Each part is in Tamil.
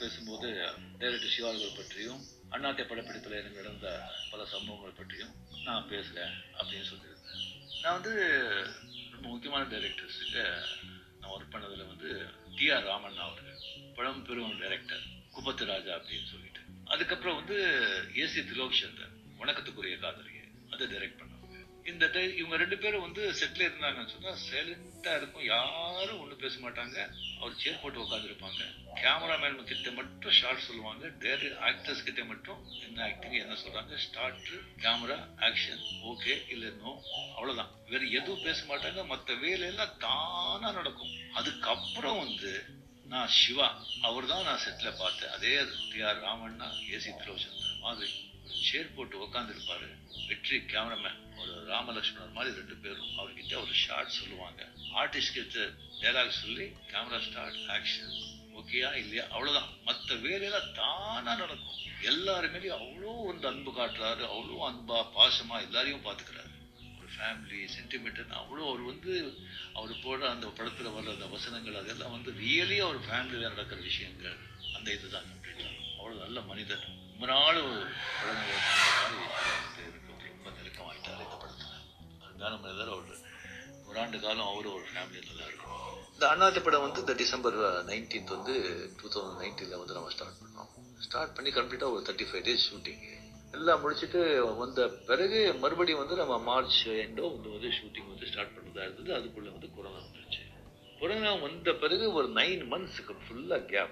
பேசும்போது டைரக்டர் சிவார்கள் பற்றியும் அண்ணாத்தை படப்பிடிப்பில் எனக்கு நடந்த பல சம்பவங்கள் பற்றியும் நான் பேசுகிறேன் அப்படின்னு சொல்லியிருந்தேன் நான் வந்து ரொம்ப முக்கியமான டைரக்டர்ஸுக்கு நான் ஒர்க் பண்ணதில் வந்து டிஆர் ராமன் அவர்கள் பழம் பெரும் டைரக்டர் குப்பத்து ராஜா அப்படின்னு சொல்லிட்டு அதுக்கப்புறம் வந்து ஏசி திலோக் சந்தர் வணக்கத்துக்குரிய காதலியை அதை டைரக்ட் பண்ணாங்க இந்த டை- இவங்க ரெண்டு பேரும் வந்து செட்டில் இருந்தாங்கன்னு சொன்னா சைலண்டா இருக்கும் யாரும் ஒன்றும் பேச மாட்டாங்க அவர் சேர் போட்டு உட்காந்துருப்பாங்க கேமராமேன் கிட்ட மட்டும் ஷார்ட் சொல்லுவாங்க டேரக்டர் ஆக்டர்ஸ் கிட்ட மட்டும் என்ன ஆக்டிங் என்ன சொல்றாங்க ஸ்டார்ட் கேமரா ஆக்ஷன் ஓகே இல்ல நோ அவ்வளவுதான் வேற எதுவும் பேச மாட்டாங்க மற்ற வேலையெல்லாம் தானா நடக்கும் அதுக்கப்புறம் வந்து நான் சிவா அவர் தான் நான் செட்ல பார்த்தேன் அதே T R Ramanna A C Thilochandran மாதிரி சேர் போட்டு உட்காந்துருப்பாரு வெற்றி கேமராமேன் ஒரு ராமலட்சுமணர் மாதிரி ரெண்டு பேரும் அவர்கிட்ட ஒரு ஷார்ட் சொல்லுவாங்க ஆர்டிஸ்ட் கிட்ட டைலாக் சொல்லி கேமரா ஸ்டார்ட் ஆக்ஷன் ஓகேயா இல்லையா அவ்வளவுதான் மற்ற வேலையெல்லாம் தானா நடக்கும் எல்லாருமே அவ்வளோ வந்து அன்பு காட்டுறாரு அவ்வளோ அன்பா பாசமா எல்லாரையும் பார்த்துக்கிறாரு ஒரு ஃபேமிலி சென்டிமெண்ட் அவ்வளோ அவர் வந்து அவர் போடுற அந்த படத்துல வர்ற அந்த வசனங்கள் அதெல்லாம் வந்து ரியலி அவர் ஃபேமிலியில் நடக்கிற விஷயங்கள் அந்த இதுதான் கம்ப்ளீட்டாக அவ்வளோ நல்ல மனிதர் ரொம்ப நாள் ஒரு படங்கள் மாதிரி இருக்கு ரொம்ப நெருக்கமாயிட்டார் இந்த படத்துல அருமையான மனிதர் அவர் ஒரு ஆண்டு காலம் அவரும் ஒரு ஃபேமிலி நல்லா இருக்கும் இந்த அண்ணாத்த படம் வந்து இந்த டிசம்பர் நைன்டீன்த் வந்து டூ தௌசண்ட் நைன்டீனில் வந்து நம்ம ஸ்டார்ட் பண்ணோம் ஸ்டார்ட் பண்ணி கம்ப்ளீட்டாக ஒரு தேர்ட்டி ஃபைவ் டேஸ் ஷூட்டிங் எல்லாம் முடிச்சுட்டு வந்த பிறகு மறுபடியும் வந்து நம்ம மார்ச் எண்டோ வந்து வந்து ஷூட்டிங் வந்து ஸ்டார்ட் பண்ணுறதா இருந்தது அதுக்குள்ளே வந்து கொரோனா வந்துருச்சு கொரோனா வந்த பிறகு ஒரு நைன் மந்த்ஸுக்கு ஃபுல்லாக கேப்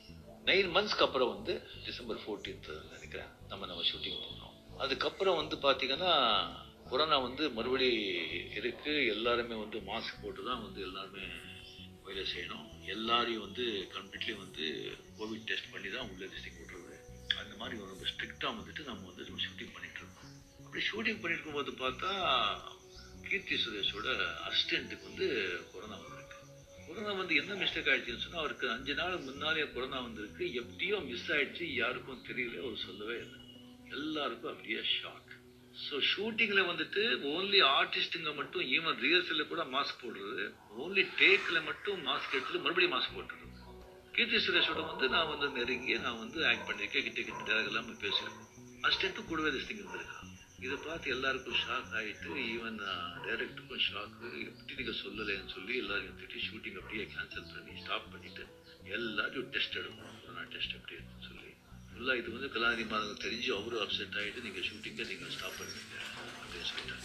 நைன் மந்த்ஸ்க்கு அப்புறம் வந்து டிசம்பர் ஃபோர்டீன்த் நினைக்கிறேன் நம்ம நம்ம ஷூட்டிங் பண்ணோம் அதுக்கப்புறம் வந்து பார்த்தீங்கன்னா கொரோனா வந்து மறுபடி இருக்கு எல்லாருமே வந்து மாஸ்க் போட்டு தான் வந்து எல்லாருமே வேலை செய்யணும் எல்லாரையும் வந்து கம்ப்ளீட்லி வந்து கோவிட் டெஸ்ட் பண்ணி தான் உள்ள லிஸ்டிங் விட்றது அந்த மாதிரி ரொம்ப ஸ்ட்ரிக்டாக வந்துட்டு நம்ம வந்து நம்ம ஷூட்டிங் பண்ணிட்டு இருக்கோம் அப்படி ஷூட்டிங் பண்ணிட்டு இருக்கும்போது பார்த்தா கீர்த்தி சுரேஷோட அசிஸ்டண்ட்டுக்கு வந்து கொரோனா வந்திருக்கு கொரோனா வந்து என்ன மிஸ்டேக் ஆயிடுச்சுன்னு சொன்னா அவருக்கு அஞ்சு நாள் முன்னாலே கொரோனா வந்திருக்கு எப்படியோ மிஸ் ஆயிடுச்சு யாருக்கும் தெரியல அவர் சொல்லவே இல்லை எல்லாருக்கும் அப்படியே ஷாக் ஸோ ஷூட்டிங்ல வந்துட்டு ஓன்லி ஆர்டிஸ்ட்டுங்க மட்டும் ஈவன் ரிஹர்சலில் கூட மாஸ்க் போடுறது ஓன்லி டேக்ல மட்டும் மாஸ்க் எடுத்துட்டு மறுபடியும் மாஸ்க் போட்டுறது கீர்த்தி சுரேஷோட வந்து நான் வந்து நெருங்கி நான் வந்து ஆக்ட் பண்ணியிருக்கேன் கிட்ட கிட்ட டேரக்ட் எல்லாமே பேசியிருக்கோம் அசிஸ்டண்ட்டும் கூடவே திஸ்டிங் இருந்திருக்கான் இதை பார்த்து எல்லாருக்கும் ஷாக் ஆயிட்டு ஈவன் டைரக்டருக்கும் ஷாக்கு எப்படி நீங்க சொல்லலைன்னு சொல்லி எல்லாரையும் திட்டி ஷூட்டிங் அப்படியே கேன்சல் பண்ணி ஸ்டாப் பண்ணிட்டு எல்லாரையும் டெஸ்ட் எடுக்கணும் கொரோனா டெஸ்ட் எப்படி இருக்குன்னு சொல்லி ஃபுல்லாக இது வந்து கலாநிதி மாதம் தெரிஞ்சு அவரும் அப்செட் ஆகிட்டு நீங்கள் ஷூட்டிங்கை நீங்கள் ஸ்டாப் பண்ணுங்க அப்படின்னு சொல்லிட்டாங்க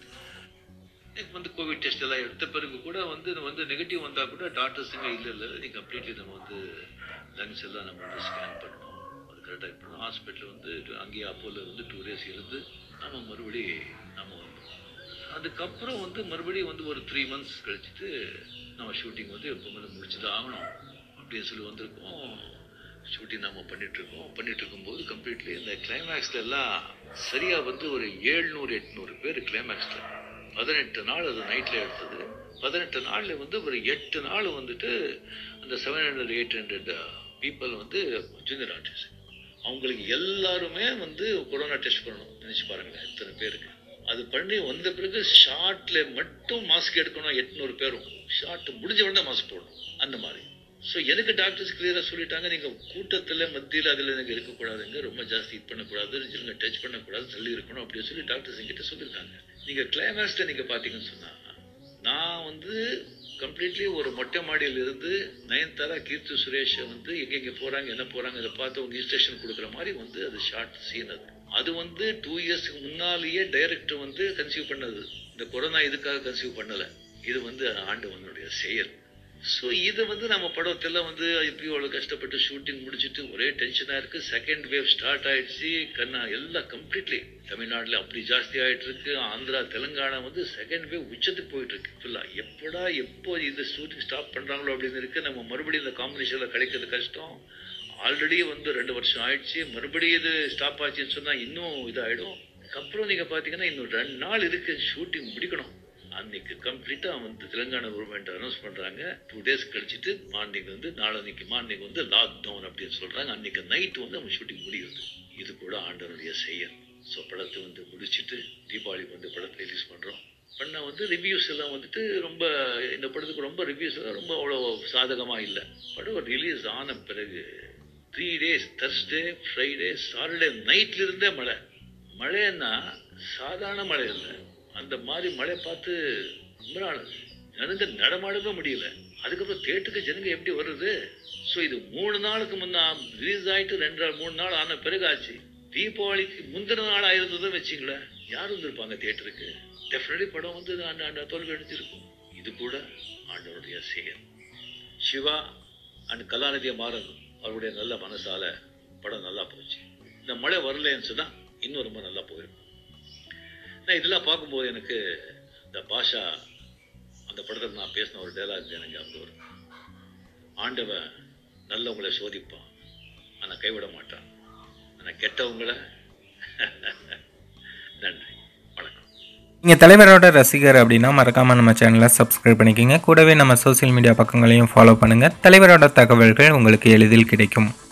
எனக்கு வந்து கோவிட் டெஸ்ட் எல்லாம் எடுத்த பிறகு கூட வந்து இது வந்து நெகட்டிவ் வந்தால் கூட டாக்டர்ஸுங்க இல்லை இல்லை நீ கம்ப்ளீட்லி நம்ம வந்து லங்ஸ் எல்லாம் நம்ம வந்து ஸ்கேன் பண்ணணும் அது கரெக்டாக பண்ணணும் ஹாஸ்பிட்டல் வந்து அங்கேயே அப்போல வந்து டூ டேஸ் இருந்து நம்ம மறுபடி நம்ம வந்தோம் அதுக்கப்புறம் வந்து மறுபடியும் வந்து ஒரு த்ரீ மந்த்ஸ் கழிச்சுட்டு நம்ம ஷூட்டிங் வந்து எப்பவுமே முடிச்சுதான் ஆகணும் அப்படின்னு சொல்லி வந்திருக்கோம் ஷூட்டிங் நம்ம பண்ணிட்டு இருக்கோம் பண்ணிட்டு இருக்கும்போது கம்ப்ளீட்லி இந்த கிளைமேக்ஸ்ல எல்லாம் சரியா வந்து ஒரு ஏழ்நூறு எட்நூறு பேர் கிளைமேக்ஸ்ல பதினெட்டு நாள் அது நைட்ல எடுத்தது பதினெட்டு நாள்ல வந்து ஒரு எட்டு நாள் வந்துட்டு அந்த seven hundred eight hundred people வந்து ஜூனியர் ஆர்டிஸ்ட் அவங்களுக்கு எல்லாருமே வந்து கொரோனா டெஸ்ட் பண்ணணும் நினைச்சு பாருங்களேன் எத்தனை பேருக்கு அது பண்ணி வந்த பிறகு ஷார்ட்ல மட்டும் மாஸ்க் எடுக்கணும் எட்நூறு பேரும் ஷார்ட் முடிஞ்ச உடனே மாஸ்க் போடணும் அந்த மாதிரி ஸோ எனக்கு டாக்டர்ஸ் கிளியராக சொல்லிட்டாங்க நீங்கள் கூட்டத்தில் மத்தியில் அதில் நீங்கள் இருக்கக்கூடாதுங்க ரொம்ப ஜாஸ்தி இது பண்ணக்கூடாது நீங்கள் டச் பண்ணக்கூடாது தள்ளி இருக்கணும் அப்படின்னு சொல்லி டாக்டர்ஸ் எங்கிட்ட சொல்லியிருக்காங்க நீங்கள் கிளைமேக்ஸில் நீங்கள் பார்த்தீங்கன்னு சொன்னால் நான் வந்து கம்ப்ளீட்லி ஒரு மொட்டை மாடியில் இருந்து நயன்தாரா கீர்த்தி சுரேஷை வந்து எங்கெங்கே போகிறாங்க என்ன போகிறாங்க இதை பார்த்து அவங்க இன்ஸ்ட்ரக்ஷன் கொடுக்குற மாதிரி வந்து அது ஷார்ட் சீன் அது அது வந்து டூ இயர்ஸ்க்கு முன்னாலேயே டைரக்டர் வந்து கன்சீவ் பண்ணது இந்த கொரோனா இதுக்காக கன்சீவ் பண்ணலை இது வந்து ஆண்டவனுடைய செயல் ஸோ இது வந்து நம்ம படத்துல வந்து எப்படியும் அவ்வளோ கஷ்டப்பட்டு ஷூட்டிங் முடிச்சுட்டு ஒரே டென்ஷனாக இருக்கு செகண்ட் வேவ் ஸ்டார்ட் ஆயிடுச்சு கண்ணா எல்லாம் கம்ப்ளீட்லி தமிழ்நாட்டில் அப்படி ஜாஸ்தி ஆயிட்டு இருக்கு ஆந்திரா தெலுங்கானா வந்து செகண்ட் வேவ் உச்சத்துக்கு போயிட்டு இருக்கு ஃபுல்லாக எப்படா எப்போ இந்த ஷூட்டிங் ஸ்டாப் பண்றாங்களோ அப்படின்னு இருக்கு நம்ம மறுபடியும் இந்த காம்பினேஷன்ல கிடைக்கிறது கஷ்டம் ஆல்ரெடி வந்து ரெண்டு வருஷம் ஆயிடுச்சு மறுபடியும் இது ஸ்டாப் ஆச்சுன்னு சொன்னா இன்னும் இதாயிடும் அப்புறம் நீங்க பாத்தீங்கன்னா இன்னும் ரெண்டு நாள் இருக்கு ஷூட்டிங் முடிக்கணும் அன்னைக்கு கம்ப்ளீட்டா வந்து தெலுங்கானா கவர்மெண்ட் அனௌன்ஸ் பண்றாங்க டூ டேஸ் கழிச்சிட்டு மார்னிங் வந்து நாளன்னைக்கு மார்னிங் வந்து லாக் டவுன் அப்படின்னு சொல்றாங்க அன்னைக்கு நைட் வந்து நம்ம ஷூட்டிங் முடியுது இது கூட ஆண்டவனுடைய செயல் ஸோ படத்தை வந்து முடிச்சுட்டு தீபாவளிக்கு வந்து படத்தை ரிலீஸ் பண்றோம் பண்ண வந்து ரிவ்யூஸ் எல்லாம் வந்துட்டு ரொம்ப இந்த படத்துக்கு ரொம்ப ரிவ்யூஸ் எல்லாம் ரொம்ப அவ்வளோ சாதகமா இல்லை படம் ரிலீஸ் ஆன பிறகு three days Thursday Friday Saturday நைட்ல இருந்தே மழை மழைன்னா சாதாரண மழை இல்லை அந்த மாதிரி மழை பார்த்து ரொம்ப நாள் ஜனங்க நடமாடவே முடியல அதுக்கப்புறம் தேட்டருக்கு ஜனங்க எப்படி வருது ஸோ இது மூணு நாளுக்கு முன்னா ரிலீஸ் ஆயிட்டு ரெண்டு நாள் மூணு நாள் ஆன பிறகு ஆச்சு தீபாவளிக்கு முந்தின நாள் ஆயிருந்ததும் வச்சுங்களேன் யார் வந்திருப்பாங்க தேட்டருக்கு டெஃபினெட்லி படம் வந்து அந்த அந்த தோல்வி அடைஞ்சிருக்கும் இது கூட ஆண்டவருடைய செயல் சிவா அண்ட் கலாநிதிய மாறன் அவருடைய நல்ல மனசால படம் நல்லா போச்சு இந்த மழை வரலன்னு சொன்னா இன்னும் ரொம்ப நல்லா போயிருக்கும் நான் இதெல்லாம் பார்க்கும்போது எனக்கு இந்த பாஷா அந்த படத்தில் நான் பேசின ஒரு டைலாக் எனக்கு ஞாபகம் வரும் ஆண்டவன் நல்லவங்களை சோதிப்பான் ஆனால் கைவிட மாட்டான் ஆனால் கெட்டவங்களை நன்றி வணக்கம் நீங்கள் தலைவரோட ரசிகர் அப்படின்னா மறக்காமல் நம்ம சேனலை சப்ஸ்கிரைப் பண்ணிக்கோங்க கூடவே நம்ம சோஷியல் மீடியா பக்கங்களையும் ஃபாலோ பண்ணுங்கள் தலைவரோட தகவல்கள் உங்களுக்கு எளிதில் கிடைக்கும்